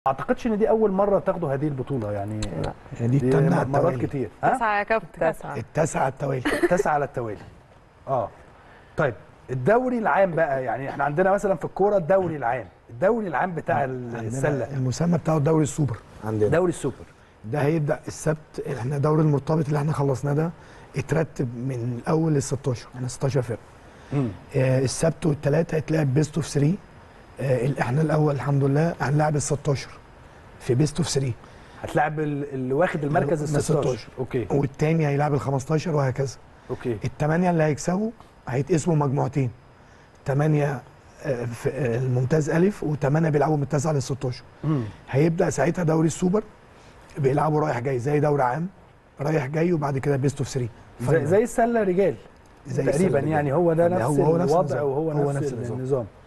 اعتقدش ان دي اول مره تاخدوا هذه البطوله يعني يعني دي دي الثامنه على مرات التوالي كتير ها تسعة يا كابتن تسعة التاسعه على التوالي تسعة على التوالي اه طيب الدوري العام بقى يعني احنا عندنا مثلا في الكوره الدوري العام الدوري العام بتاع عندنا السله المسمى بتاعه الدوري السوبر عندنا دوري السوبر ده هيبدا السبت احنا دوري المرتبط اللي احنا خلصناه ده اترتب من الاول لل 16 احنا 16 فرقه آه السبت والثلاث هيتلعب بيست اوف 3 آه ال- احنا الاول الحمد لله هنلعب ال 16 في بيست اوف 3 هتلاعب ال- اللي واخد المركز ال ال 16 16. اوكي والتاني هيلعب ال 15 وهكذا اوكي الثمانيه اللي هيكسبوا هيتقسموا مجموعتين ثمانيه آه، في آه، الممتاز الف وثمانيه بيلعبوا من التاسعه لل 16 مم. هيبدا ساعتها دوري السوبر بيلعبوا رايح جاي زي دوري عام رايح جاي وبعد كده بيست اوف 3 زي, زي السله رجال زي تقريبا السلة يعني هو ده يعني نفس هو- هو نفس الوضع النظام. وهو هو نفس, نفس النظام. النظام